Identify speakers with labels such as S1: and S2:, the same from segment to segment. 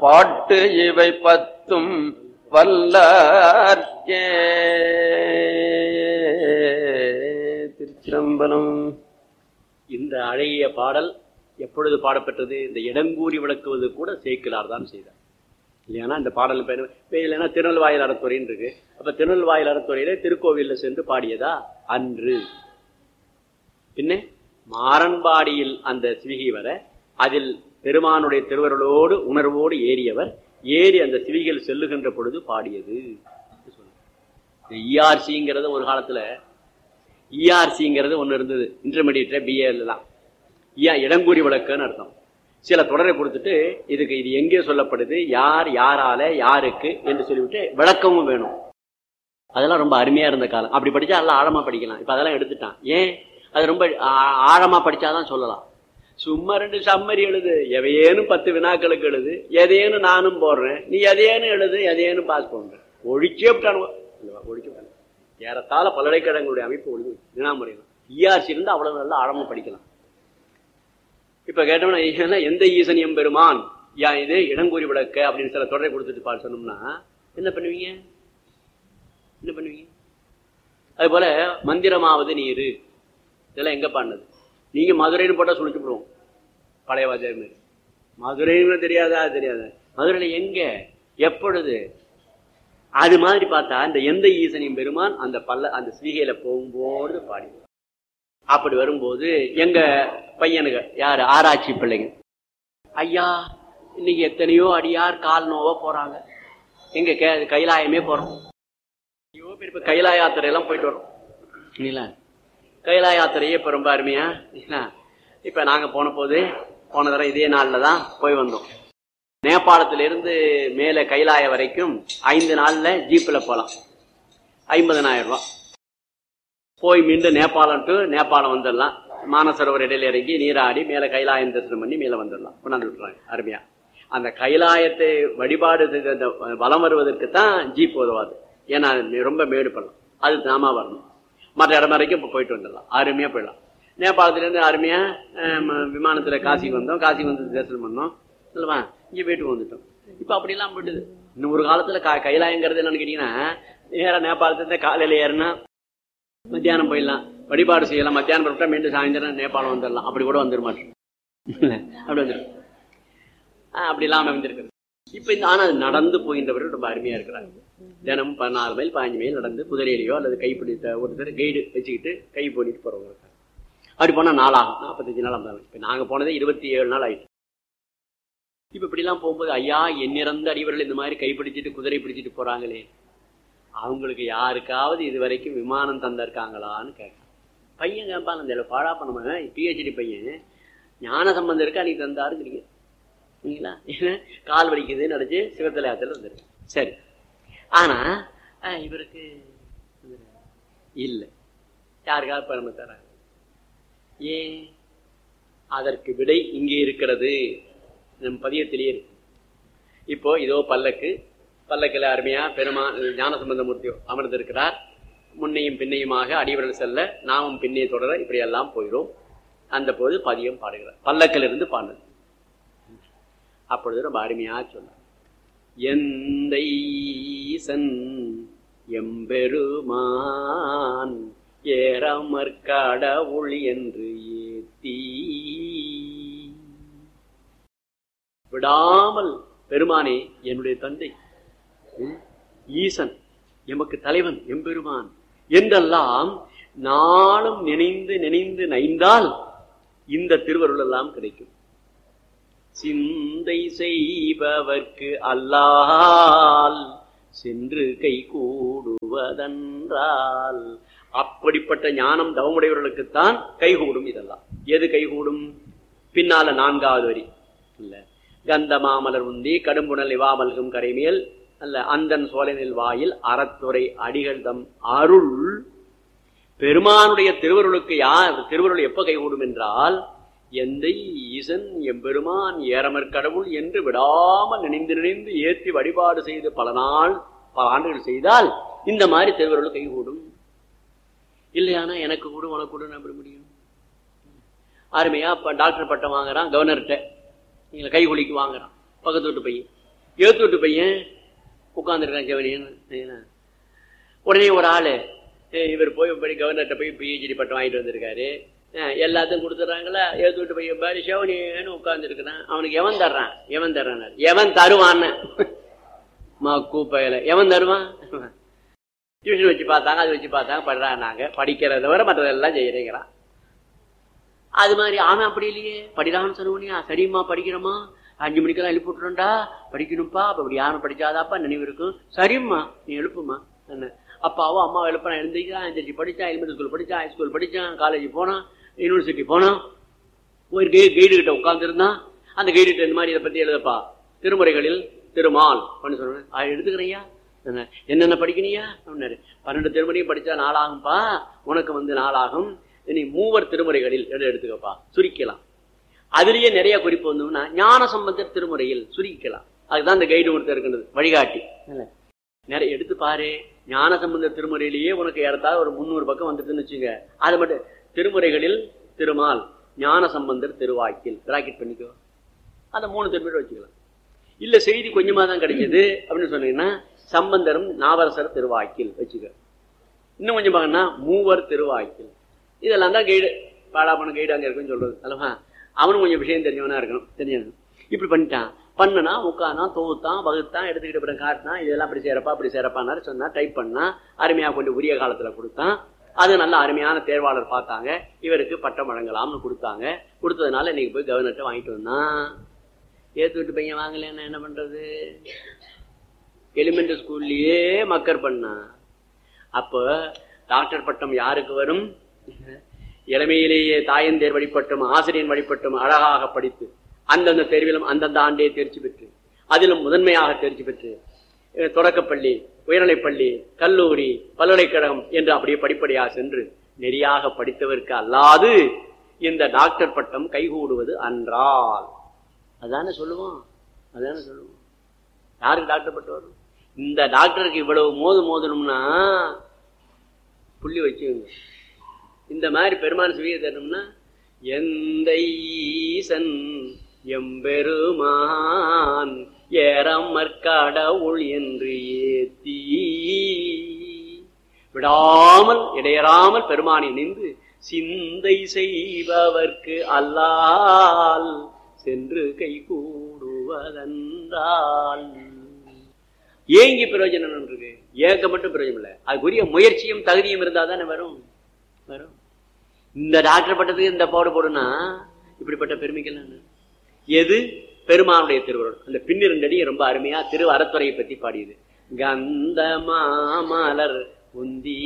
S1: பாட்டு இவை பத்தும் வல்லார்க்கே திருச்சிரம்பலம்
S2: இந்த அழகிய பாடல் எப்பொழுது பாடப்பட்டது இந்த இடங்கூறி விளக்குவது கூட சேக்கிலார் தான் செய்தார் இல்லையானா இந்த பாடல் பேர் இப்ப இல்லைன்னா திருநெல்வாயில் அறத்துறைன்னு இருக்கு அப்ப திருநெல்வாயில் அறத்துறையில திருக்கோவில்ல சென்று பாடியதா அன்று பின்ன மாரன்பாடியில் அந்த சிவிகை வர அதில் பெருமானுடைய திருவருளோடு உணர்வோடு ஏறியவர் ஏறி அந்த சிவிகையில் செல்லுகின்ற பொழுது பாடியது இஆர்சிங்கிறது ஒரு காலத்துல இஆர்சிங்கிறது ஒன்று இருந்தது இன்டர்மீடியட்ல பிஏலாம் ஐயா இடங்கூறி விளக்குன்னு அர்த்தம் சில தொடரை கொடுத்துட்டு இதுக்கு இது எங்கே சொல்லப்படுது யார் யாரால யாருக்கு என்று சொல்லிவிட்டு விளக்கமும் வேணும் அதெல்லாம் ரொம்ப அருமையா இருந்த காலம் அப்படி படிச்சா எல்லாம் ஆழமா படிக்கலாம் இப்ப அதெல்லாம் எடுத்துட்டான் ஏன் அது ரொம்ப ஆ- ஆழமா படிச்சாதான் சொல்லலாம் சும்மா ரெண்டு சம்மரி எழுது எவையேனும் பத்து வினாக்களுக்கு எழுது எதையேனும் நானும் போடுறேன் நீ எதையேனும் எழுது எதையேனும் பாஸ் பண்ற ஒழிச்சே விட்டானுவோ இல்லவா? ஒழிச்சு விட்டானுவோ. ஏறத்தாழ பல்கலைக்கழகங்களுடைய அமைப்பு ஒழுங்கு வினாமுறை இஆர்சி இருந்து அவ்வளவு நல்லா ஆழமா படிக்கலாம் இப்ப கேட்டோம்னா ஏன்னா, எந்த ஈசன் எம்பெருமான் யா இது இடங்கூறி விளக்க அப்படின்னு சில தொடரை கொடுத்துட்டு பாரு சொன்னோம்னா என்ன பண்ணுவீங்க என்ன பண்ணுவீங்க அது போல மந்திரமாவது நீரு இதெல்லாம் எங்க பாடினது நீங்க மதுரைன்னு போட்டா சுழிச்சு விடுவோம் பழைய வாத்தியார் மாதிரி மதுரைன்னு தெரியாதா தெரியாதா மதுரையில எங்க எப்பொழுது அது மாதிரி பார்த்தா இந்த எந்த ஈசனின் பெருமான் அந்த பல்ல அந்த ஸ்வீகையில போகும்போது பாடி அப்படி வரும்போது எங்க பையனுங்க யாரு ஆராய்ச்சி பிள்ளைங்க ஐயா இன்னைக்கு எத்தனையோ அடியார் கால் நோவ போறாங்க எங்க கே- கைலாயமே போறோம் ஐயோ பெரிய பெரிய கைலாய யாத்திரை எல்லாம் போயிட்டு வரோம் இல்லைங்களா கைலாய யாத்திரையே இப்ப ரொம்ப அருமையா இல்லைங்களா இப்ப நாங்க போன போது போன தடவை இதே நாள்ல தான் போய் வந்தோம் நேபாளத்திலிருந்து மேல கைலாய வரைக்கும் ஐந்து நாள்ல ஜீப்ல போலாம் ஐம்பதனாயிரம் ரூபாய் போய் மீண்டும் நேபாளம் டு நேபாளம் வந்துடலாம் மானசரோவர் இடையில இறங்கி நீராடி மேல கைலாயம் தரிசனம் பண்ணி மேல வந்துடலாம் கொண்டாந்து விட்டுறாங்க அருமையா அந்த கைலாயத்தை வழிபாடு செய்த அந்த வலம் வருவதற்கு தான் ஜீப் உதவாது ஏன்னா அது ரொம்ப மேடு பள்ளம் அது நாம வரணும் மற்ற இடம் வரைக்கும் இப்போ போயிட்டு வந்துடலாம் அருமையா போயிடலாம் நேபாளத்திலேருந்து அருமையா அஹ், விமானத்துல காசிக்கு வந்தோம் காசிக்கு வந்து தரிசனம் பண்ணோம் இல்லவா இங்க வீட்டுக்கு வந்துட்டோம் இப்ப அப்படிலாம் போயிடுது இன்னும் ஒரு காலத்துல க- கைலாயங்கிறது என்னன்னு கேட்டீங்கன்னா நேரா நேபாளத்துல காலையில ஏறினா மத்தியானம் போயிடலாம் வழிபாடு செய்யலாம் மத்தியானம் புறப்பட்டா மீண்டும் சாயந்தரம் நேபாளம் வந்துடலாம் அப்படி கூட வந்துட மாட்டோம் அப்படி வந்துடும் அப்படிலாம் அமைந்திருக்கிறது இப்ப இந்த ஆனா அது நடந்து போகின்றவர்கள் ரொம்ப அருமையா இருக்கிறாங்க தினமும் பதினாறு மைல் பதினஞ்சு மைல் நடந்து குதிரையிலையோ அல்லது கைப்பிடித்த ஒருத்தர் கைடு வச்சுக்கிட்டு கை போனிட்டு போறவங்க இருக்காங்க அப்படி போனா நாளாகும் நாற்பத்தஞ்சு நாள் ஐம்பது நாள் இப்ப நாங்க போனதே இருபத்தி ஏழு நாள் ஆயிடுச்சு இப்ப இப்படிலாம் போகும்போது ஐயா எண்ணிறந்த அடிவர்கள் இந்த மாதிரி கைப்பிடிச்சிட்டு குதிரை பிடிச்சிட்டு போறாங்களே அவங்களுக்கு யாருக்காவது இது வரைக்கும் விமானம் தந்திருக்காங்களான்னு கேட்க பையன் கேட்பான் அந்த பாழா பண்ண பிஹெச்டி பையன் ஞான சம்பந்தம் இருக்கு அன்னைக்கு தந்தாருங்கிறீங்க சரிங்களா ஏன்னா கால் வலிக்குதுன்னு நினைச்சு சிவத்தலையாத்தில் வந்துருக்கு சரி ஆனா அஹ், இவருக்கு இல்லை யாருக்காவது பெருமை தராங்க ஏன் அதற்கு விடை இங்கே இருக்கிறது நம் பதியத்திலேயே இருக்கு இப்போ இதோ பல்லக்கு பல்லக்கில் அருமையா பெருமா ஞான சம்பந்தமூர்த்தி அமர்ந்திருக்கிறார் முன்னையும் பின்னையுமாக அடிவரல் செல்ல நாமும் பின்னே தொடர இப்படியெல்லாம் போயிடும் அந்த போது பதியம் பாடுகிறார் பல்லக்கில் இருந்து பாடுனது அப்பொழுது ரொம்ப அருமையா சொன்னார் எந்த ஈசன் எம்பெருமான் ஏறமற் கடவுள் என்று ஏத்தி விடாமல் பெருமானே என்னுடைய தந்தை ம், ஈசன் எமக்கு தலைவன் எம்பெருமான் என்றெல்லாம் நாளும் நினைந்து நினைந்து நைந்தால் இந்த திருவருள் எல்லாம் கிடைக்கும் சிந்தை செய்பவர்க்கு அல்லால் சென்று கை கூடுவதென்றால் அப்படிப்பட்ட ஞானம் தவமுடையவர்களுக்குத்தான் கைகூடும் இதெல்லாம் எது கைகூடும் பின்னால நான்காவது வரி இல்ல கந்த மாமலர் உந்தி கடும்புணல் இவாமல்கும் கரைமேல் அல்ல அந்தன் சோழனில் வாயில் அறத்துறை அடிகள் தம் அருள் பெருமானுடைய திருவருளுக்கு யார் திருவருள் எப்ப கைகூடும் என்றால் எந்த ஈசன் எம்பெருமான் ஏறமற் கடவுள் என்று விடாமல் நினைந்து நினைந்து ஏற்றி வழிபாடு செய்து பல நாள் பல ஆண்டுகள் செய்தால் இந்த மாதிரி திருவருள் கைகூடும் இல்லையானா எனக்கு கூட உனக்கு கூட நம்ப முடியும் அருமையா இப்ப டாக்டர் பட்டம் வாங்குறான் கவர்னர்கிட்ட நீங்க கை குலிக்கு வாங்குறான் பக்கத்து வீட்டு பையன் ஏத்து விட்டு பையன் உட்கார்ந்துருக்கான் செவனியன் உடனே ஒரு ஆளு ஏய், இவர் போய் படி கவர்னர்கிட்ட போய் பிஹெச்டி பட்டம் வாங்கிட்டு வந்திருக்காரு அஹ், எல்லாத்தையும் கொடுத்துட்றாங்களா ஏத்து விட்டு பையன் பாரு செவனியன்னு உட்கார்ந்துருக்கிறான் அவனுக்கு எவன் தர்றான் எவன் தர்றான் எவன் தருவான்னு மா கூப்பையில எவன் தருவான் டியூஷன் வச்சு பார்த்தாங்க அது வச்சு பார்த்தாங்க படுறாங்க படிக்கிறத விட மற்றதெல்லாம் செய்யறேங்கிறான் அது மாதிரி அவன் அப்படி இல்லையே படிடான்னு சொன்னவனியா சரிம்மா படிக்கிறோமா அஞ்சு மணிக்கெல்லாம் எழுப்பி விட்டுறோம்டா படிக்கணும்ப்பா அப்ப இப்படி யாரும் படிச்சாதாப்பா நினைவு இருக்கும் சரிம்மா நீ எழுப்புமா என்ன அப்பாவும் அம்மா எழுப்பா எழுந்திரிக்கிறான் எழுந்திரிச்சு படிச்சான் எலிமெண்ட் ஸ்கூல் படிச்சான் ஹை ஸ்கூல் படிச்சான் காலேஜ் போனான் யூனிவர்சிட்டி போனான் ஒரு கை கைடு கிட்ட உட்காந்துருந்தான் அந்த கைடு கிட்ட இந்த மாதிரி இதை பத்தி எழுதப்பா திருமுறைகளில் திருமால் பண்ணி சொன்னேன் "ஆ, எடுத்துக்கிறையா என்ன, என்னென்ன படிக்கணியா அப்படின்னாரு பன்னெண்டு திருமுறையும் படிச்சா நாளாகும்பா உனக்கு வந்து நாளாகும் நீ மூவர் திருமுறைகளில் எடு எடுத்துக்கப்பா சுருக்கலாம் அதுலயே நிறைய குறிப்பு வந்தோம்னா ஞான சம்பந்தர் திருமுறையில் சுருக்கலாம் அதுதான் இந்த கைடு ஒருத்தர் இருக்கின்றது வழிகாட்டி இல்ல? நிறைய எடுத்து பாரு ஞான சம்பந்தர் திருமுறையிலேயே உனக்கு ஏறத்தாழ ஒரு முந்நூறு பக்கம் வந்துட்டுன்னு வச்சுங்க அது மட்டும் திருமுறைகளில் திருமால் ஞான சம்பந்தர் திருவாக்கில் பிராக்கெட் பண்ணிக்கோ அந்த மூணு திருமுறை வச்சுக்கலாம் இல்ல செய்தி கொஞ்சமா தான் கிடைச்சது அப்படின்னு சொன்னீங்கன்னா சம்பந்தரும் நாவரசர் திருவாக்கில் வச்சுக்க இன்னும் கொஞ்சம் பார்க்கணும்னா மூவர் திருவாக்கில் இதெல்லாம் தான் கைடு பாடாப்பன கைடு அங்க இருக்குன்னு சொல்றது அல்லவா அவனும் கொஞ்சம் விஷயம் தெரிஞ்சவனா இருக்கணும் தெரிஞ்சவன் இப்படி பண்ணிட்டான் பண்ணனா உட்காந்தான் தொகுத்தான் வகுத்தான் எடுத்துக்கிட்டு அப்புறம் காட்டினான் இதெல்லாம் அப்படி சேரப்பா அப்படி சேரப்பான்னு சொன்னா டைப் பண்ணா அருமையா கொண்டு உரிய காலத்துல கொடுத்தான் அது நல்ல அருமையான தேர்வாளர் பார்த்தாங்க இவருக்கு பட்டம் வழங்கலாம்னு கொடுத்தாங்க கொடுத்ததுனால இன்னைக்கு போய் கவர்னர்கிட்ட வாங்கிட்டு வந்தான் ஏத்து விட்டு பையன் வாங்கலைன்னா என்ன பண்றது எலிமெண்டரி ஸ்கூல்லயே மக்கர் பண்ணான் அப்போ டாக்டர் பட்டம் யாருக்கு வரும் இளமையிலேயே தாயந்தேர் வழிபட்டும் ஆசிரியன் வழிபட்டும் அழகாக படித்து அந்தந்த தேர்விலும் அந்தந்த ஆண்டே தேர்ச்சி பெற்று அதிலும் முதன்மையாக தேர்ச்சி பெற்று அஹ், தொடக்கப்பள்ளி உயர்நிலைப்பள்ளி கல்லூரி பல்கலைக்கழகம் என்று அப்படியே படிப்படியாக சென்று நெறியாக படித்தவருக்கு அல்லாது இந்த டாக்டர் பட்டம் கைகூடுவது அன்றால் அதானே சொல்லுவோம் அதானே சொல்லுவோம் யாருக்கு டாக்டர் பட்டம் வரும் இந்த டாக்டருக்கு இவ்வளவு மோது மோதணும்னா புள்ளி வச்சுங்க இந்த மாதிரி பெருமான் சுவிய தரணும்னா எந்த ஈசன் எம்பெருமான் ஏறமற்கடவுள் என்று ஏத்தி விடாமல் இடையறாமல் பெருமானை நின்று சிந்தை செய்பவர்க்கு அல்லால் சென்று கை கூடுவதென்றால் ஏங்கி பிரயோஜனம் இருக்கு ஏங்க மட்டும் பிரயோஜனம் இல்லை அதுக்குரிய முயற்சியும் தகுதியும் இருந்தா தானே வரும் வரும் இந்த டாக்டர் பட்டத்துக்கு இந்த பாடு போடுனா இப்படிப்பட்ட பெருமைகள் எது பெருமானுடைய திருவருள் அந்த பின்னிரண்டடி ரொம்ப அருமையா திரு அறத்துறையை பத்தி பாடியது கந்த மாமலர் உந்தி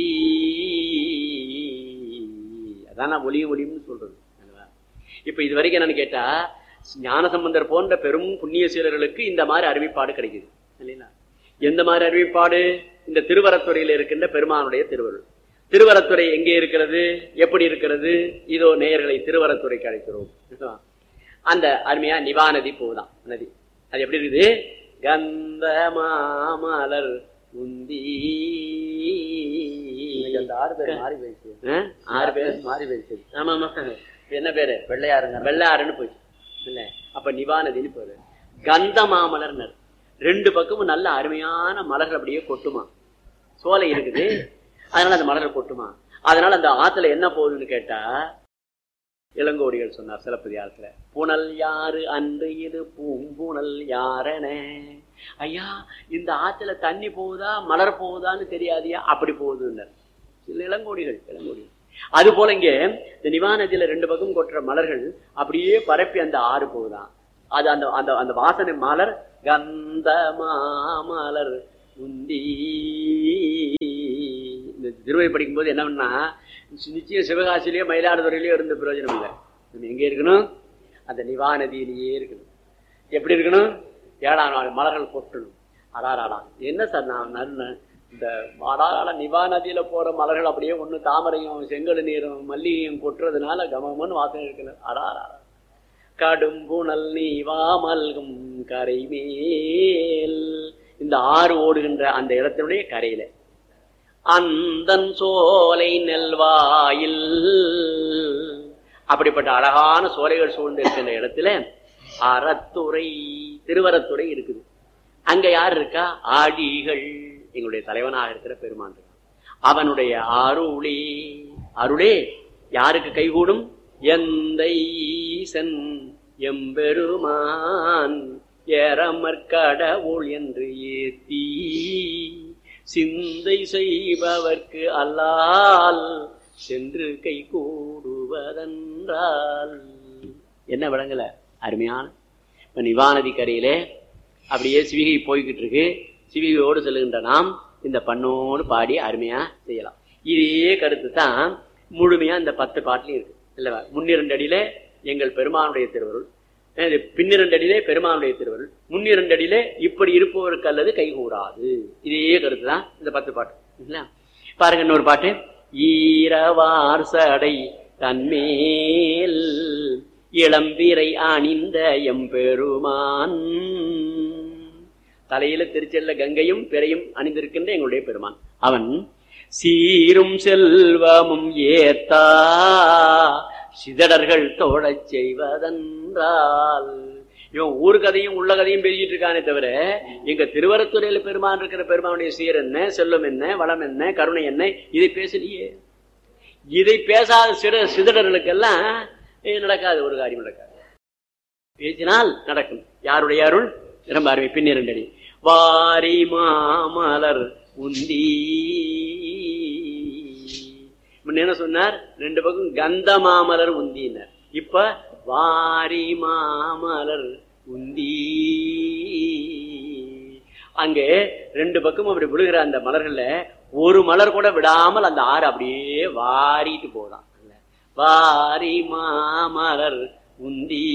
S2: அதான் நான் ஒளியும் ஒளியும்னு சொல்றது அல்லவா? இப்ப இது வரைக்கும் என்னன்னு கேட்டா ஞானசம்பந்தர் போன்ற பெரும் புண்ணிய சீலர்களுக்கு இந்த மாதிரி அறிவிப்பாடு கிடைக்குது இல்லைங்களா எந்த மாதிரி அறிவிப்பாடு இந்த திருவரத்துறையில் இருக்கின்ற பெருமானுடைய திருவருள் திருவரத்துறை எங்கே இருக்கிறது எப்படி இருக்கிறது இதோ நேயர்களை திருவரத்துறைக்கு அழைக்கிறோம் இல்லையா? அந்த அருமையா நிவா நதி போகுதான் நதி அது எப்படி இருக்குது கந்த மாமலர் உந்தி
S3: இன்னைக்கு அந்த ஆறு பேர் மாறி போயிடுச்சு
S2: ஆ? ஆறு பேர்
S3: மாறி போயிடுச்சு
S2: ஆமா ஆமா என்ன பேரு
S3: வெள்ளையாருங்க
S2: வெள்ளாறுன்னு போச்சு இல்ல அப்ப நிவா நதின்னு போரு கந்த மாமலர்னர் ரெண்டு பக்கமும் நல்ல அருமையான மலர்கள் அப்படியே கொட்டுமா சோலை இருக்குது அதனால அந்த மலர்கள் கொட்டுமா அதனால அந்த ஆத்துல என்ன போகுதுன்னு கேட்டா இளங்கோடிகள் சொன்னார் சிலப்பதிகாரத்துல புனல் யாரு அன்று இது பூம்புணல் யாரென ஐயா இந்த ஆத்துல தண்ணி போகுதா மலர் போகுதான்னு தெரியாதியா அப்படி போகுதுன்னார் சில இளங்கோடிகள் இளங்கோடிகள் அது போல இங்க இந்த நிவானத்தில ரெண்டு பக்கம் கொட்டுற மலர்கள் அப்படியே பரப்பி அந்த ஆறு போகுதான் அது அந்த அந்த அந்த வாசனை மலர் கந்த மாமலர் உந்தி இந்த திருவை படிக்கும்போது என்ன பண்ணா நிச்சயம் சிவகாசிலேயோ மயிலாடுதுறையிலயோ இருந்த பிரயோஜனம் இல்லை நம்ம எங்க இருக்கணும் அந்த நிவா நதியிலேயே இருக்கணும் எப்படி இருக்கணும் ஏழாம் நாள் மலர்கள் கொட்டணும் அடாராடா என்ன சார் நான் நல்ல இந்த அடாராட நிவா நதியில போற மலர்கள் அப்படியே ஒண்ணு தாமரையும் செங்கடு நீரும் மல்லிகையும் கொட்டுறதுனால கமகமன்னு வாசனை இருக்கணும் அடாரா கடும்புணல் நீவா மல்கும் கரை மேல் இந்த ஆறு ஓடுகின்ற அந்த இடத்தினுடைய கரையில அந்தன் சோலை நெல்வாயில் அப்படிப்பட்ட அழகான சோலைகள் சூழ்ந்து இருக்கின்ற இடத்துல அறத்துறை திருவரத்துறை இருக்குது அங்க யார் இருக்கா ஆடிகள் எங்களுடைய தலைவனாக இருக்கிற பெருமான் இருக்கான் அவனுடைய அருளே அருளே யாருக்கு கைகூடும் எந்த ஈசன் எம்பெருமான் ஏறமற்கடவுள் என்று ஏத்தி சிந்தை செய்பவர்க்கு அல்லால் சென்று கை கூடுவதென்றால் என்ன விளங்கல அருமையான இப்ப நிவாநதி கரையிலே அப்படியே சிவிகை போய்கிட்டு இருக்கு சிவிகையோடு செல்லுகின்ற நாம் இந்த பண்ணோடு பாடி அருமையா செய்யலாம் இதே கருத்து தான் முழுமையா இந்த பத்து பாட்டிலையும் இருக்கு இல்லவா முன்னிரண்டு அடியிலே எங்கள் பெருமானுடைய திருவருள் அஹ் பின்னிரண்டு அடியிலே பெருமானுடைய திருவருள் முன்னிரண்டு அடியிலே இப்படி இருப்பவருக்கு அல்லது கைகூடாது இதே கருத்து தான் இந்த பத்து பாட்டு இல்ல பாருங்க இன்னொரு பாட்டு ஈரவார் சடை தன்மேல் இளம்பிரை அணிந்த எம்பெருமான் தலையில திருச்செல்ல கங்கையும் பிறையும் அணிந்திருக்கின்ற எங்களுடைய பெருமான் அவன் சீரும் செல்வமும் ஏத்தா சிதடர்கள் தோழச் செய்வதென்றால் இவன் ஊர் கதையும் உள்ள கதையும் பேசிட்டு இருக்கானே தவிர எங்க திருவரத்துறையில பெருமான் இருக்கிற பெருமானுடைய சீர் என்ன செல்வம் என்ன வளம் என்ன கருணை என்ன இதை பேசலையே இதை பேசாத சிற சிதடர்களுக்கெல்லாம் இது நடக்காது ஒரு காரியம் நடக்காது பேசினால் நடக்கும் யாருடைய அருள் ரொம்ப அருமை பின்னிரண்டடி வாரி மாமலர் உந்தி முன்ன என்ன சொன்னார் ரெண்டு பக்கம் கந்த மாமலர் உந்தினார் இப்ப வாரி மாமலர் உந்தி அங்கே ரெண்டு பக்கம் அப்படி விழுகிற அந்த மலர்கள்ல ஒரு மலர் கூட விடாமல் அந்த ஆறு அப்படியே வாரிட்டு போதான் வாரி மாமலர் உந்தி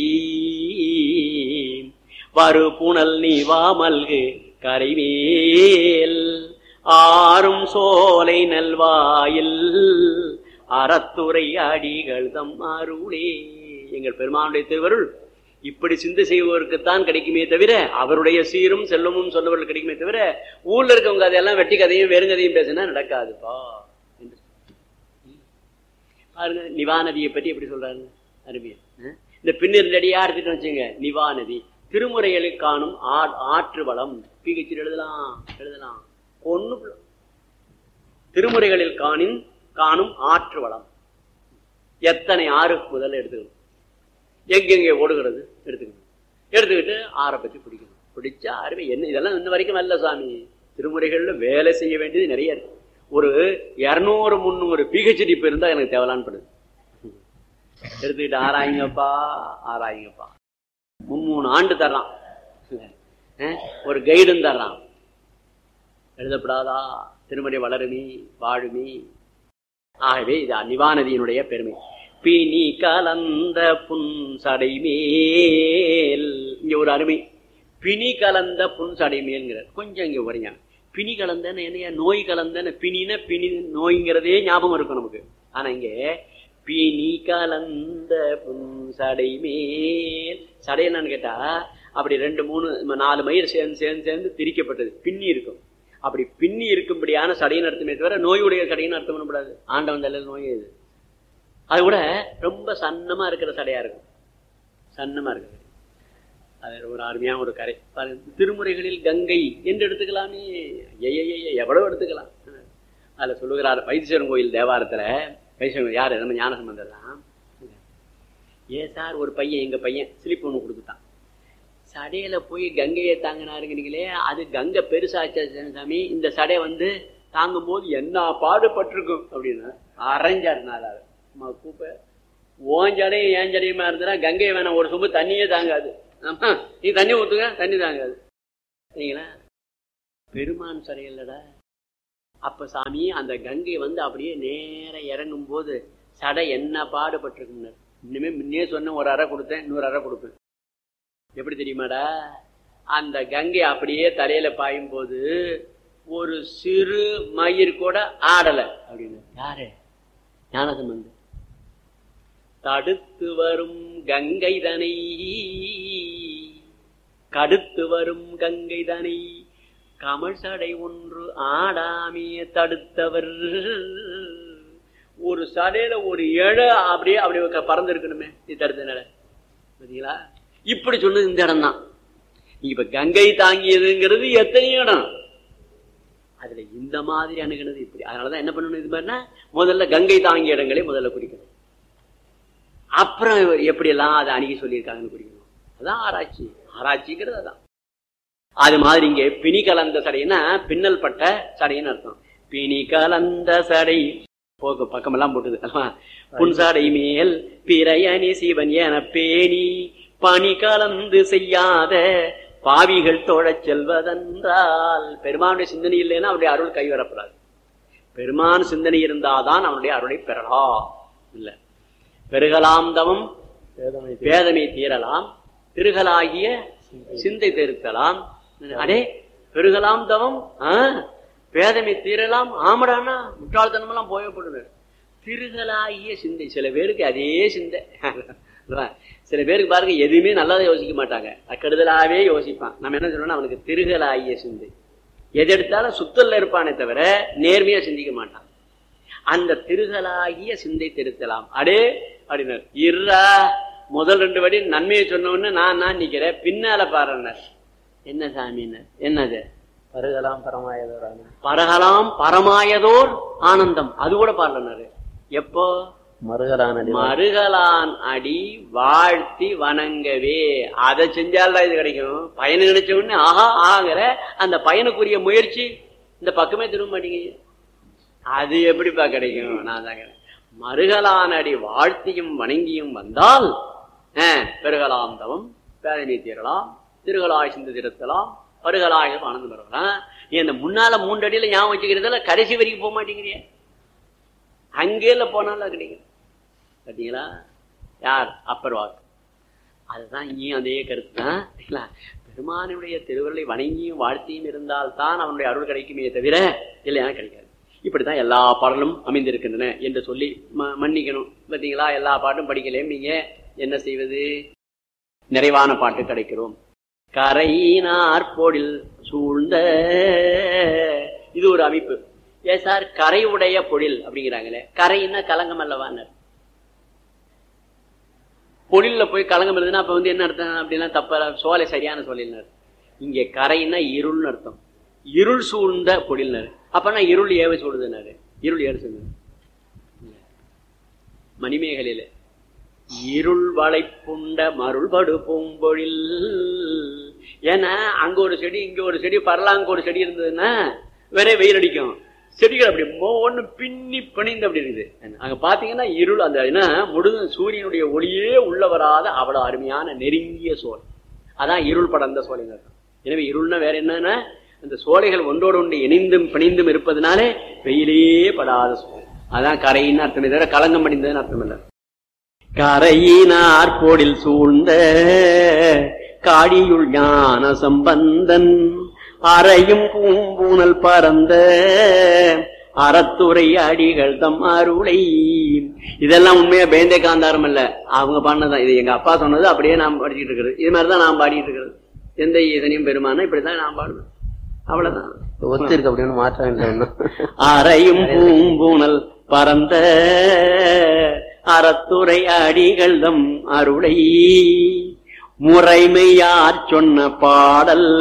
S2: வரு புனல் நீ வாமல்கு கரைவேல் ஆறும் சோலை நல்வாயில் அறத்துறை அடிகள் தம் அருளே எங்கள் பெருமானுடைய திருவருள் இப்படி சிந்தை செய்வதற்குத்தான் கிடைக்குமே தவிர அவருடைய சீரும் செல்வமும் சொல்லவர்கள் கிடைக்குமே தவிர ஊர்ல இருக்கவங்க அதையெல்லாம் வெட்டி கதையும் வெறுங்கதையும் பேசினா நடக்காதுப்பா என்று பாருங்க நிவாநதியை பற்றி எப்படி சொல்றாங்க அருமையா அஹ்? இந்த பின்னிரண்டடியா எடுத்துட்டு வச்சுங்க நிவாநதி திருமுறைகளில் காணும் ஆ- ஆற்று வளம் பிஹெச் எழுதலாம் எழுதலாம் ஒண்ணு திருமுறைகளில் காணின் காணும் ஆற்று வளம் எத்தனை ஆறு முதல்ல எடுத்துக்கணும் எங்கெங்கே ஓடுகிறது எடுத்துக்கணும் எடுத்துக்கிட்டு ஆறை பற்றி பிடிக்கணும் பிடிச்சா அருமை என்ன இதெல்லாம் இந்த வரைக்கும் நல்ல சாமி திருமுறைகள்ல வேலை செய்ய வேண்டியது நிறைய இருக்கு ஒரு இருநூறு முந்நூறு பிஹெச்டி இப்போ இருந்தா எனக்கு தேவலான்னு படுது எடுத்துக்கிட்டு ஆராயுங்கப்பா ஆராயுங்கப்பா மும்மூணு ஆண்டு தர்றான் அஹ், ஒரு கைடும் தர்றான் எழுதப்படாதா திருமறை வளருமி வாழுமி ஆகவே இது நிவாநதியினுடைய பெருமை பிணி கலந்த புன் சடை மேல் இங்க ஒரு அருமை பிணி கலந்த புன் சடை மேல்ங்கிறார் கொஞ்சம் இங்க வரீங்க பிணி கலந்தன்னு என்னையா நோய் கலந்தன்னு பிணின பிணி நோய்ங்கிறதே ஞாபகம் இருக்கும் நமக்கு ஆனா இங்க பிணி கலந்த புன் சடை மேல் சடை என்னன்னு கேட்டா அப்படி ரெண்டு மூணு நாலு மயிர் சேர்ந்து சேர்ந்து சேர்ந்து திரிக்கப்பட்டது பின்னி இருக்கும் அப்படி பின்னி இருக்கும்படியான சடையின் அர்த்தமே தவிர நோயுடைய சடையின் அர்த்தம் பண்ணக்கூடாது ஆண்டவன் தலையில் நோய் இது அது கூட ரொம்ப சன்னமா இருக்கிற சடையா இருக்கும் சன்னமா இருக்கிறது அது ஒரு அருமையான ஒரு கரை பாருங்க, திருமுறைகளில் கங்கை என்று எடுத்துக்கலாமே ஐயையே எவ்வளவு எடுத்துக்கலாம் அதுல சொல்லுகிறார் வைத்தீஸ்வரன் கோயில் தேவாரத்துல வைத்தீஸ்வரன் யாரு நம்ம ஞான சம்பந்தர் தான் ஏ சார் ஒரு பையன் எங்க பையன் ஸ்லிப் ஒன்று கொடுத்துட்டான் சடையில போய் கங்கையை தாங்கினாருங்கிறீங்களே அது கங்கை பெருசாச்சா சாமி இந்த சடை வந்து தாங்கும் போது என்ன பாடுபட்டிருக்கும் அப்படின்னா அரைஞ்சார் நாளாரு கூப்ப ஓன் ஜடையும் ஏன் ஜடையுமா இருந்தனா கங்கை வேணாம் ஒரு சொம்பு தண்ணியே தாங்காது ஆமா நீ தண்ணி ஊத்துங்க தண்ணி தாங்காது சரிங்களா பெருமான் சடை இல்லடா அப்ப சாமி அந்த கங்கை வந்து அப்படியே நேர இறங்கும் போது சடை என்ன பாடுபட்டிருக்குன்னு இனிமே முன்னே சொன்ன ஒரு அறை கொடுத்தேன் இன்னொரு அறை கொடுப்பேன் எப்படி தெரியுமாடா அந்த கங்கை அப்படியே தலையில பாயும் போது ஒரு சிறு மயிர் கூட ஆடல அப்படின்னு யாரு ஞானசம்பந்தம் தடுத்து வரும் கங்கை தனை கடுத்து வரும் கங்கை தனை கமல் சடை ஒன்று ஆடாமே தடுத்தவர் ஒரு சடையில ஒரு இழ அப்படியே அப்படியே பறந்து இருக்கணுமே இது தடுத்த நட பார்த்தீங்களா இப்படி சொன்னது இந்த இடம் தான் இப்ப கங்கை தாங்கியதுங்கிறது எத்தனை இடம் அதுல இந்த மாதிரி அணுகுனது இப்படி அதனாலதான் என்ன பண்ணணும் இது மாதிரினா முதல்ல கங்கை தாங்கிய இடங்களை முதல்ல குறிக்கணும் அப்புறம் எப்படி எல்லாம் அதை அணுகி சொல்லியிருக்காங்கன்னு குறிக்கணும் அதான் ஆராய்ச்சி ஆராய்ச்சிங்கிறது அதான் அது மாதிரி இங்க பிணி கலந்த சடைன்னா பின்னல் பட்ட சடைன்னு அர்த்தம் பிணி கலந்த சடை போக்கு பக்கமெல்லாம் போட்டுது அல்லவா? புன்சடை மேல் பிறையணி சிவன் என பேணி பணி கலந்து செய்யாத பாவிகள் தோழச் செல்வதென்றால் பெருமானுடைய சிந்தனை இல்லைன்னா அவருடைய அருள் கைவரப்படாது பெருமான் சிந்தனை இருந்தாதான் அவனுடைய அருளை பெறலாம் இல்ல பெருகலாம் தவம்
S3: வேதமை
S2: வேதனை தீரலாம் திருகலாகிய சிந்தை திருத்தலாம் அடே பெருகலாம் தவம் ஆ, வேதமை தீரலாம் ஆமடானா முட்டாள்தனம் எல்லாம் போயப்படுது திருகலாகிய சிந்தை சில பேருக்கு அதே சிந்தை இல்லவா? சில பேருக்கு பாருங்க எதுவுமே நல்லதை யோசிக்க மாட்டாங்க கெடுதலாவே யோசிப்பான் நம்ம என்ன சொல்றோம்னா அவனுக்கு திருகலாகிய சிந்தை எது எடுத்தாலும் சுத்தல்ல இருப்பானே தவிர நேர்மையா சிந்திக்க மாட்டான் அந்த திருகலாகிய சிந்தை திருத்தலாம் அடே அப்படின்னார் இருடா முதல் ரெண்டு வடி நன்மையை சொன்ன உடனே நான் நான் நிக்கிறேன் பின்னால பாருன்னார் என்ன சாமின்னு என்னது
S3: பருகலாம் பரமாயதோரான
S2: பரகலாம் பரமாயதோர் ஆனந்தம் அது கூட பாடலனாரு எப்போ
S3: மருகலான
S2: மருகலான் அடி வாழ்த்தி வணங்கவே அதை செஞ்சால்தான் இது கிடைக்கும் பயனை நினைச்ச உடனே ஆஹா ஆகிற அந்த பயனுக்குரிய முயற்சி இந்த பக்கமே திரும்ப மாட்டேங்குது அது எப்படிப்பா கிடைக்கும் நான் தாங்க மருகலான் அடி வாழ்த்தியும் வணங்கியும் வந்தால் ஆஹ், பெருகலாம் தவம் பேரணி தீரலாம் திருகலாய் சிந்து திருத்தலாம் பருகலாய் ஆனந்தம் பெறலாம் நீ அந்த முன்னால மூன்று அடியில ஞாபகம் வச்சுக்கிறதுல கடைசி வரைக்கும் போக மாட்டேங்கிறிய அங்கேல போனாலும் கிடைக்கும் பார்த்தீங்களா யார் அப்பர் வாக்கு அதுதான் இங்கேயும் அதே கருத்து தான் சரிங்களா? பெருமானுடைய திருவருளை வணங்கியும் வாழ்த்தியும் இருந்தால் தான் அவனுடைய அருள் கிடைக்குமே தவிர இல்லையா கிடைக்காது இப்படித்தான் எல்லா பாடலும் அமைந்திருக்கின்றன என்று சொல்லி ம- மன்னிக்கணும் பார்த்தீங்களா எல்லா பாட்டும் படிக்கலையும் நீங்க என்ன செய்வது நிறைவான பாட்டு கிடைக்கிறோம் கரையினார் பொழில் சூழ்ந்த இது ஒரு அமைப்பு ஏ சார் கரை உடைய பொழில் அப்படிங்கிறாங்களே கரைன்னா கலங்கம் அல்லவான்னு பொழில்ல போய் கலங்கம் இருந்ததுன்னா அப்ப வந்து என்ன அர்த்தம் அப்படின்னா தப்ப சோலை சரியான சோலைன்னு இங்க கரைன்னா இருள்னு அர்த்தம் இருள் சூழ்ந்த பொழில்னாரு அப்பனா இருள் ஏவ சூடுதுனாரு இருள் ஏறு சொல்லுது மணிமேகலையில இருள் வளைப்புண்ட மருள்படு பூம்பொழில் ஏன்னா அங்க ஒரு செடி இங்க ஒரு செடி பரலாங்க ஒரு செடி இருந்ததுன்னா வேற வெயில் அடிக்கும் செடிகள் அப்படி ஒண்ணு பின்னி பிணைந்து அப்படி இருக்குது அங்க பாத்தீங்கன்னா இருள் அந்த என்ன முழு சூரியனுடைய ஒளியே உள்ள வராத அவ்வளவு அருமையான நெருங்கிய சோலை அதான் இருள் படர்ந்த சோலைங்க அர்த்தம். எனவே இருள்னா வேற என்னன்னா அந்த சோலைகள் ஒன்றோடு ஒன்று இணைந்தும் பிணைந்தும் இருப்பதனாலே வெயிலே படாத சோலை அதான் கரையின்னு அர்த்தம் தவிர கலங்கம் அடைந்ததுன்னு அர்த்தம் இல்லை கரையினார் போடில் சூழ்ந்த காடியுள் ஞான சம்பந்தன் அறையும் பூம்பூனல் பறந்த அறத்துறை அடிகள் தம் அருளை இதெல்லாம் உண்மையா பேந்தே காந்தாரம் அல்ல அவங்க பண்ணதான் இது எங்க அப்பா சொன்னது அப்படியே நாம் படிச்சுட்டு இருக்கிறது இது மாதிரிதான் நாம் பாடிட்டு இருக்கிறது எந்த இதனையும் பெருமானா இப்படிதான் நாம் பாடுவோம் அவ்வளவுதான்
S3: ஒத்து இருக்கு அப்படின்னு மாற்றம் இல்லை ஒண்ணும்
S2: அறையும் பூம்பூனல் பரந்த அறத்துறை அடிகள் தம் அருளை முறைமையார் சொன்ன பாடல்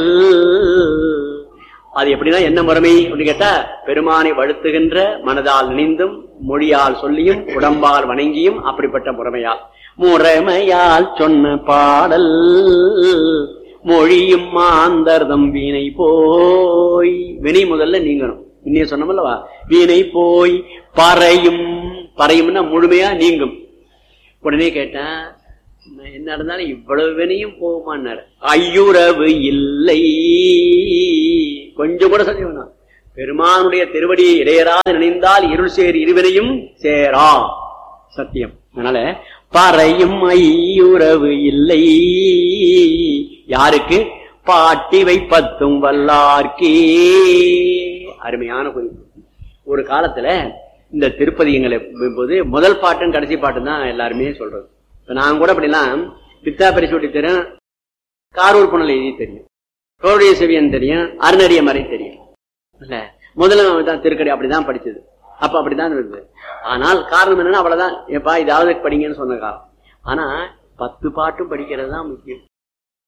S2: அது எப்படின்னா என்ன முறைமை அப்படின்னு கேட்டா பெருமானை வழுத்துகின்ற மனதால் நினைந்தும் மொழியால் சொல்லியும் உடம்பால் வணங்கியும் அப்படிப்பட்ட முறைமையால் முறைமையால் சொன்ன பாடல் மொழியும் மாந்தர்தம் வீணை போய் வினை முதல்ல நீங்கணும் இன்னைய சொன்னமல்லவா வீணை போய் பறையும் பறையும்னா முழுமையா நீங்கும் உடனே கேட்டேன் நான் என்ன நடந்தாலும் இவ்வளவு வினையும் போகுமான்னாரு ஐயுறவு இல்லை கொஞ்சம் கூட சந்தேகம் பெருமானுடைய திருவடியை இடையராது நினைந்தால் இருள் சேர் இருவினையும் சேரா சத்தியம் அதனால பறையும் ஐயுறவு இல்லை யாருக்கு பாட்டிவை பத்தும் வல்லார்க்கே அருமையான குறிப்பு ஒரு காலத்துல இந்த திருப்பதிகளை போது முதல் பாட்டும் கடைசி பாட்டும் தான் எல்லாருமே சொல்றது இப்ப நான் கூட அப்படிலாம் பித்தா பரிசூட்டி தெரியும் காரூர் புனல் எழுதி தெரியும் கோடைய செவியன் தெரியும் அருணறிய மறை தெரியும் இல்ல முதல்ல தான் திருக்கடி அப்படிதான் படிச்சது அப்ப அப்படிதான் இருந்தது ஆனால் காரணம் என்னன்னா அவ்வளவுதான் எப்பா இதாவது படிங்கன்னு சொன்ன காலம் ஆனா பத்து பாட்டும் படிக்கிறது தான் முக்கியம்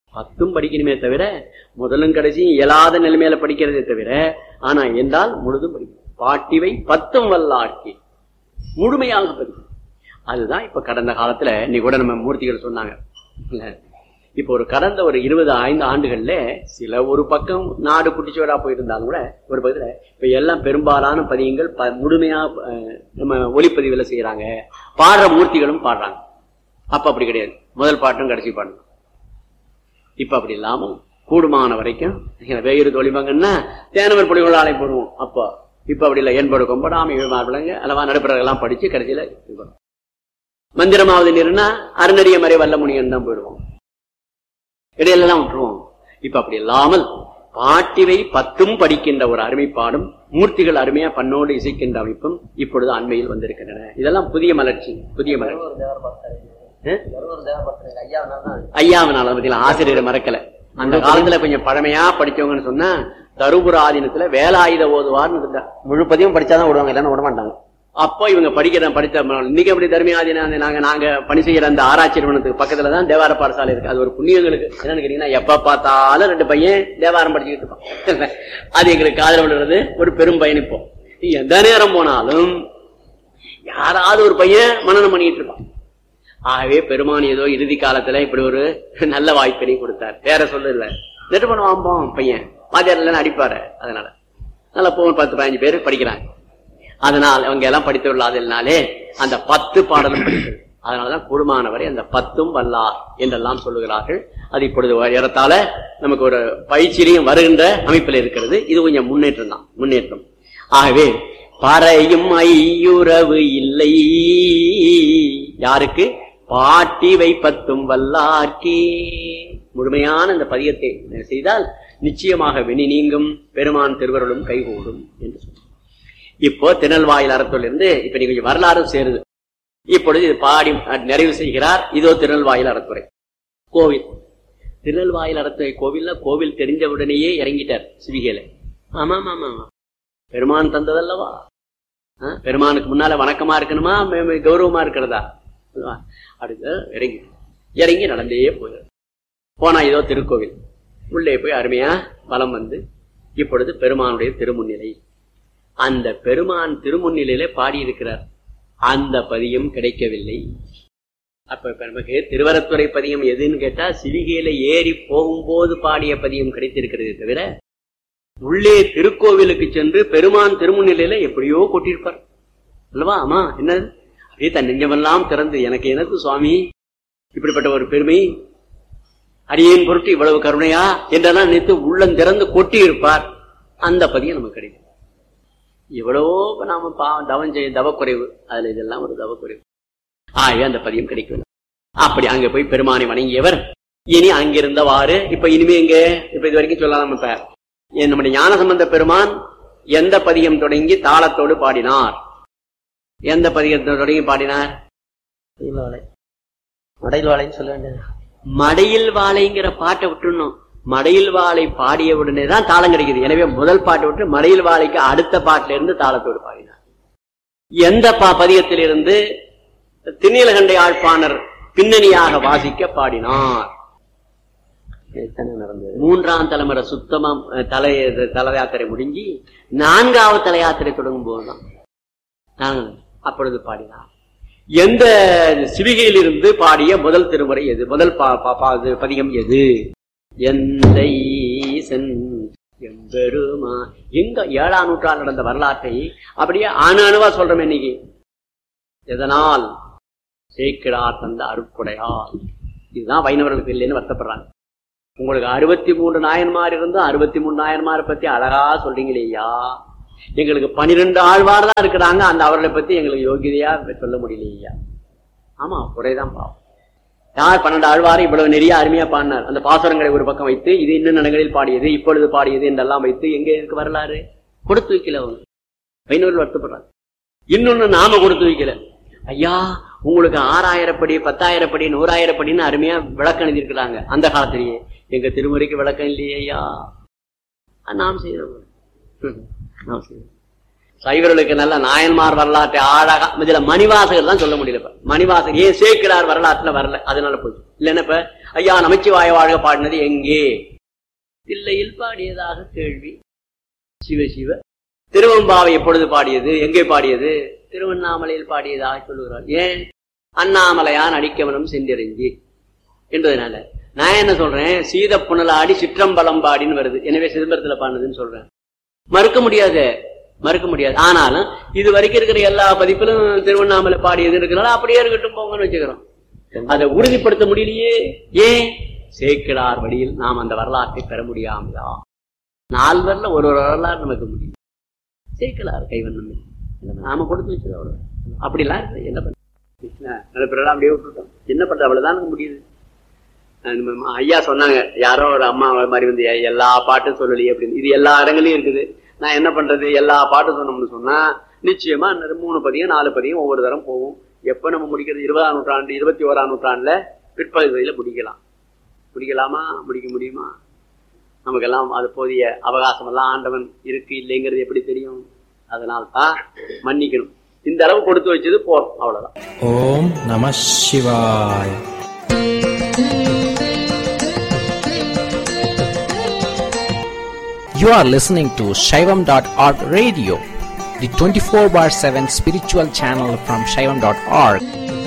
S2: பத்தும் படிக்கணுமே தவிர முதலும் கடைசியும் இயலாத நிலைமையில படிக்கிறதே தவிர ஆனா என்றால் முழுதும் படிக்கணும் பாட்டிவை பத்தும் வல்லாக்கி முழுமையாக படிக்கணும் அதுதான் இப்ப கடந்த காலத்துல நீ கூட நம்ம மூர்த்திகள் சொன்னாங்க இல்ல? இப்ப ஒரு கடந்த ஒரு இருபது ஐந்து ஆண்டுகள்ல சில ஒரு பக்கம் நாடு குட்டிச்சோடா போயிருந்தாலும் கூட ஒரு பக்கத்துல இப்ப எல்லாம் பெரும்பாலான பதியங்கள் ப- முழுமையா அஹ், நம்ம ஒளிப்பதிவுல செய்யறாங்க பாடுற மூர்த்திகளும் பாடுறாங்க அப்ப அப்படி கிடையாது முதல் பாட்டும் கடைசி பாட்டும் இப்ப அப்படி இல்லாமல் கூடுமான வரைக்கும் வேறு தொழிவாங்கன்னா தேனவர் பொலிகள் ஆலை போடுவோம் அப்போ இப்ப அப்படி இல்லை என்பது கொம்படாம மாப்பிளங்க அல்லவா நடுப்புறதெல்லாம் படிச்சு கடைசியில இது பண்ணுவோம். மந்திரமாவது நிறுனா அருணறிய மறை வல்ல முனியன் தான் போயிடுவோம் இடையிலலாம் விட்டுருவோம் இப்ப அப்படி இல்லாமல் பாட்டிவை பத்தும் படிக்கின்ற ஒரு அருமைப்பாடும் மூர்த்திகள் அருமையா பண்ணோடு இசைக்கின்ற அமைப்பும் இப்பொழுது அண்மையில் வந்திருக்கின்றன இதெல்லாம் புதிய மலர்ச்சி புதிய மலர்ச்சி
S3: ஒரு தேவர் பார்த்தாரு
S2: ஆ?
S3: ஒரு தேவர் பார்த்தாரு ஐயா தான்
S2: ஐயாவனால பத்தில ஆசிரியரை மறக்கல அந்த காலத்துல கொஞ்சம் பழமையா படிச்சவங்கன்னு சொன்னா தருபுர ஆதீனத்துல வேலாயுத ஓதுவார்னு இருந்தா
S3: முழு பதியம் படிச்சாதான் விடுவாங்க இல்லைன்னா விட மாட்டாங்க
S2: அப்போ இவங்க படிக்கிற படித்த இன்னைக்கு அப்படி தர்மியாதீன நாங்க நாங்க பணி செய்யற அந்த ஆராய்ச்சி நிறுவனத்துக்கு பக்கத்துல தான் தேவார பாடசாலை இருக்கு அது ஒரு புண்ணியங்களுக்கு என்னன்னு கேட்டீங்கன்னா எப்ப பார்த்தாலும் ரெண்டு பையன் தேவாரம் படிச்சுக்கிட்டு இருப்பான் அது எங்களுக்கு காதல் விழுறது ஒரு பெரும் பயணிப்போம் எந்த நேரம் போனாலும் யாராவது ஒரு பையன் மனநம் பண்ணிட்டு இருப்பான் ஆகவே பெருமான் ஏதோ இறுதி காலத்துல இப்படி ஒரு நல்ல வாய்ப்பினை கொடுத்தார் வேற சொல்ல இல்ல நெட்டு பண்ணுவான் போம் பையன் வாத்தியார் இல்லைன்னு அடிப்பாரு அதனால நல்லா போவோம் பத்து பதினஞ்சு பேர் படிக்கிறாங்க அதனால் அவங்க எல்லாம் படித்து விடாதனாலே அந்த பத்து பாடலும் படிக்கிறது அதனாலதான் கூடுமானவரை அந்த பத்தும் வல்லார் என்றெல்லாம் சொல்லுகிறார்கள் அது இப்பொழுது ஏறத்தாழ நமக்கு ஒரு பயிற்சியிலையும் வருகின்ற அமைப்பில் இருக்கிறது இது கொஞ்சம் முன்னேற்றம் தான் முன்னேற்றம் ஆகவே பறையும் ஐயுறவு இல்லை யாருக்கு பாட்டி வைப்பத்தும் வல்லார்க்கே முழுமையான அந்த பதியத்தை செய்தால் நிச்சயமாக வெணி நீங்கும் பெருமான் திருவருளும் கைகூடும் என்று சொல்றார் இப்போ திருநெல்வாயில் அறத்திலிருந்து இப்ப நீங்க கொஞ்சம் வரலாறு சேருது இப்பொழுது இது பாடி அஹ், நிறைவு செய்கிறார் இதோ திருநெல்வாயில் அறத்துறை கோவில் திருநெல்வாயில் அறத்துறை கோவில்ல கோவில் தெரிஞ்சவுடனேயே இறங்கிட்டார் சிவிகையில ஆமா ஆமா ஆமா ஆமா. பெருமான் தந்ததல்லவா ஆ, பெருமானுக்கு முன்னால வணக்கமா இருக்கணுமா மே- மே- கௌரவமா இருக்கிறதா அதுவா? அடுத்து இறங்கி இறங்கி நடந்தே போயிரு போனா இதோ திருக்கோவில் உள்ளே போய் அருமையா வலம் வந்து இப்பொழுது பெருமானுடைய திருமுன்னிலை அந்த பெருமான் திருமுன்னிலையில பாடியிருக்கிறார் அந்த பதியம் கிடைக்கவில்லை அப்ப இப்ப நமக்கு திருவரத்துறை பதியம் எதுன்னு கேட்டா சிவிகையில ஏறி போகும்போது பாடிய பதியம் கிடைத்திருக்கிறதே தவிர உள்ளே திருக்கோவிலுக்கு சென்று பெருமான் திருமுன்னிலையில எப்படியோ கொட்டியிருப்பார் அல்லவா ஆமா என்னது அப்படியே தன் நெஞ்சமெல்லாம் திறந்து எனக்கு எனது சுவாமி இப்படிப்பட்ட ஒரு பெருமை அடியேன் பொருட்டு இவ்வளவு கருணையா என்றெல்லாம் நினைத்து உள்ளம் திறந்து கொட்டி இருப்பார் அந்த பதியம் நமக்கு கிடைக்கும் எவ்வளவோ நாம பா தவம் செய்ய தவக்குறைவு அதுல இதெல்லாம் ஒரு தவக்குறைவு ஆகவே அந்த பதியம் கிடைக்கவில்லை அப்படி அங்க போய் பெருமானை வணங்கியவர் இனி அங்கிருந்தவாறு இப்ப இனிமே எங்க இப்ப இது வரைக்கும் சொல்லலாம் இப்ப என் நம்முடைய ஞானசம்பந்த பெருமான் எந்த பதியம் தொடங்கி தாளத்தோடு பாடினார் எந்த பதியத்தோடு தொடங்கி பாடினார்
S3: மடையில் வாழை மடையில் வாழைன்னு சொல்ல வேண்டியது
S2: மடையில் வாழைங்கிற பாட்டை விட்டுணும் மடையில் வாழை பாடிய உடனே தான் தாளம் கிடைக்குது எனவே முதல் பாட்டை விட்டு மடையில் வாழைக்கு அடுத்த பாட்டில இருந்து தாளத்தோடு பாடினார் எந்த பா பதியத்திலிருந்து திண்ணீலகண்டை ஆழ்ப்பாணர் பின்னணியாக வாசிக்க பாடினார்
S3: எத்தனை நடந்தது
S2: மூன்றாம் தலைமுறை சுத்தமா அஹ், தலை தல யாத்திரை முடிஞ்சு நான்காவது தல யாத்திரை தொடங்கும் போதுதான் நாங்க அப்பொழுது பாடினார் எந்த சிவிகையிலிருந்து பாடிய முதல் திருமுறை எது முதல் பா- பா- பா- இது பதிகம் எது எந்த ஈசன் எம்பெருமா எங்க ஏழாம் நூற்றாண்டு நடந்த வரலாற்றை அப்படியே அணு அணுவா சொல்றோம் இன்னைக்கு எதனால் சேக்கிடார் தந்த அருட்கொடையால் இதுதான் வைணவர்களுக்கு இல்லைன்னு வருத்தப்படுறாங்க உங்களுக்கு அறுபத்தி மூன்று நாயன்மார் இருந்தும் அறுபத்தி மூணு நாயன்மாரை பத்தி அழகா சொல்றீங்களே ஐயா எங்களுக்கு பனிரெண்டு ஆழ்வார் தான் இருக்கிறாங்க அந்த அவர்களை பத்தி எங்களுக்கு யோகிதையா சொல்ல முடியலையா ஆமா குறைதான் பாவம் யார் பன்னெண்டு ஆழ்வாரை இவ்வளவு நிறைய அருமையா பாடினார் அந்த பாசுரங்களை ஒரு பக்கம் வைத்து இது இன்னும் நடங்களில் பாடியது இப்பொழுது பாடியது என்றெல்லாம் வைத்து எங்க இருக்கு வரலாறு கொடுத்து வைக்கல அவங்க வைணவர்கள் வருத்தப்படுறாங்க இன்னொன்னு நாம கொடுத்து வைக்கல ஐயா உங்களுக்கு ஆறாயிரப்படி பத்தாயிரப்படி நூறாயிரப்படின்னு அருமையா விளக்கம் எழுதியிருக்கிறாங்க அந்த காலத்திலேயே எங்க திருமுறைக்கு விளக்கம் இல்லையே ஐயா அது நாம் செய்யறோம் ம், நாம் செய்யறோம் சைவர்களுக்கு நல்ல நாயன்மார் வரலாற்றை அழகா இதுல மணிவாசகர் தான் சொல்ல முடியல இப்ப. மணிவாசகர் ஏன் சேர்க்கிறார் வரலாற்றுல வரல அதனால போச்சு இல்லைன்னா இப்ப ஐயா நமச்சிவாய வாழ்க பாடினது எங்கே தில்லையில் பாடியதாக கேள்வி சிவ சிவ திருவம்பாவை எப்பொழுது பாடியது எங்கே பாடியது திருவண்ணாமலையில் பாடியதாக சொல்லுகிறார் ஏன் அண்ணாமலையான் அடிக்கவனம் சென்றறிஞ்சி என்பதனால நான் என்ன சொல்றேன் சீத புனலாடி சிற்றம்பலம் பாடின்னு வருது எனவே சிதம்பரத்துல பாடினதுன்னு சொல்றேன் மறுக்க முடியாது மறுக்க முடியாது ஆனாலும் இது வரைக்கும் இருக்கிற எல்லா பதிப்பிலும் திருவண்ணாமலை பாடியது இருக்கிறனால அப்படியே இருக்கட்டும் போங்கன்னு வச்சுக்கிறோம் அதை உறுதிப்படுத்த முடியலையே ஏன் சேக்கிடார் வழியில் நாம் அந்த வரலாற்றை பெற முடியாமலா நால்வர்ல ஒரு ஒரு வரலாறு நமக்கு முடியும் சேக்கிடார் கைவண்ணம் நாம கொடுத்து வச்சது அவ்வளவு அப்படிலாம் இருக்கு என்ன பண்ண நல்ல பிறகு அப்படியே விட்டுட்டோம் என்ன பண்றது அவ்வளவுதான் நமக்கு முடியுது அஹ் நம்ம ஐயா சொன்னாங்க யாரோ ஒரு அம்மா மாதிரி வந்து "ஏய், எல்லா பாட்டும் சொல்லலையே அப்படின்னு இது எல்லா இடங்களையும் இருக்குது நான் என்ன பண்றது எல்லா பாட்டும் சொன்னோம்னு சொன்னா நிச்சயமா இன்னொரு மூணு பதியம் நாலு பதியம் ஒவ்வொரு தரம் போகும் எப்ப நம்ம முடிக்கிறது இருபதாம் நூற்றாண்டு இருபத்தி ஓராம் நூற்றாண்டுல பிற்பகுதியில முடிக்கலாம் முடிக்கலாமா முடிக்க முடியுமா நமக்கெல்லாம் அது போதிய அவகாசம் எல்லாம் ஆண்டவன் இருக்கு இல்லைங்கிறது எப்படி தெரியும் அதனால தான் மன்னிக்கணும் இந்த அளவு கொடுத்து வச்சது போறோம் அவ்வளவுதான்
S4: ஓம் நம சிவாய் You are listening to Shaivam.org radio, the 24 bar 7 spiritual channel from Shaivam.org.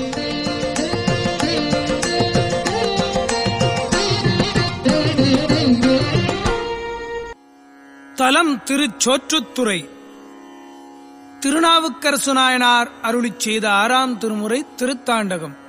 S5: தலம் திருச்சோற்றுத்துறை திருநாவுக்கரசு நாயனார் அருளிச் செய்த ஆறாம் திருமுறை திருத்தாண்டகம்